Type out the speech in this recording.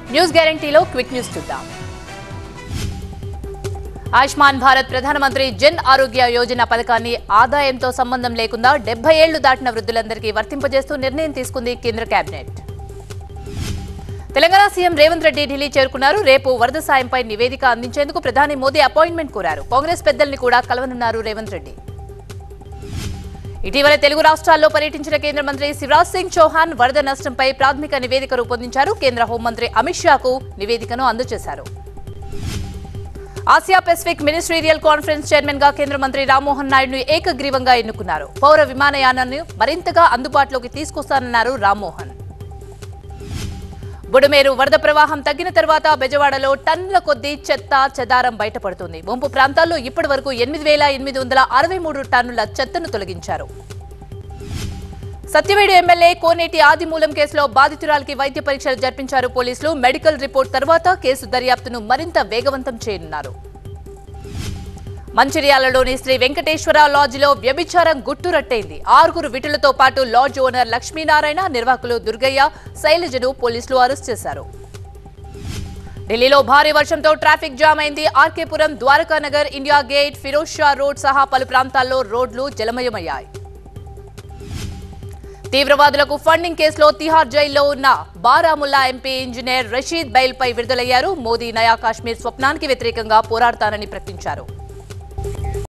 news గ్యారంటీలో quick news చూద్దాం ఆయుష్మాన్ భారత్ ప్రధానమంత్రి జన్ ఆరోగ్య యోజన పథకాన్ని ఆదాయంతో సంబంధం లేకుండా డెబ్బై ఏళ్లు దాటిన వృద్ధులందరికీ వర్తింపజేస్తూ నిర్ణయం తీసుకుంది కేంద్ర కేబినెట్ తెలంగాణ సీఎం రేవంత్ రెడ్డి ఢిల్లీ చేరుకున్నారు రేపు వరద సాయంపై నివేదిక అందించేందుకు ప్రధాని మోదీ అపాయింట్మెంట్ కోరారు కాంగ్రెస్ పెద్దల్ని కూడా కలవనున్నారు రేవంత్ రెడ్డి ఇటీవల తెలుగు రాష్ట్రాల్లో పర్యటించిన కేంద్ర మంత్రి శివరాజ్ సింగ్ చౌహాన్ వరద నష్టంపై ప్రాథమిక నివేదిక రూపొందించారు కేంద్ర హోంమంత్రి అమిత్ షాకు నివేదికను అందజేశారు Asia Pacific ministerial conference chairman గా కేంద్ర మంత్రి రామ్మోహన్ నాయుడును ఏకగ్రీవంగా ఎన్నుకున్నారు పౌర విమానయానాన్ని మరింతగా అందుబాటులోకి తీసుకొస్తానన్నారు రామ్మోహన్ బుడమేరు వరద ప్రవాహం తగ్గిన తర్వాత బెజవాడలో టన్నుల కొద్దీ చెత్త చెదారం బయటపడుతుంది ముంపు ప్రాంతాల్లో ఇప్పటి వరకు ఎనిమిది వేల ఎనిమిది వందల అరవై మూడు టన్నుల చెత్తను తొలగించారు సత్యవేడు ఎమ్మెల్యే కోనేటి ఆదిమూలం కేసులో బాధితురాలికి వైద్య పరీక్షలు జరిపించారు పోలీసులు మెడికల్ రిపోర్ట్ తర్వాత కేసు దర్యాప్తును మరింత వేగవంతం చేయనున్నారు మంచిర్యాలలోని శ్రీ వెంకటేశ్వర లాడ్జిలో వ్యభిచారం గుట్టురట్టయింది ఆరుగురు విటులతో పాటు లాడ్జ్ ఓనర్ లక్ష్మీనారాయణ నిర్వాహకులు దుర్గయ్య శైలజను పోలీసులు అరెస్ట్ చేశారు ఢిల్లీలో భారీ వర్షంతో ట్రాఫిక్ జామ్ అయింది RK Puram Dwarka Nagar India Gate Feroz Shah road సహా పలు ప్రాంతాల్లో రోడ్లు జలమయమయ్యాయి తీవ్రవాదులకు ఫండింగ్ కేసులో తిహార్ జైల్లో ఉన్న బారాముల్లా ఎంపీ ఇంజనీర్ రషీద్ బైల్పై విడుదలయ్యారు మోదీ నయా కాశ్మీర్ స్వప్నానికి వ్యతిరేకంగా పోరాడతానని ప్రకటించారు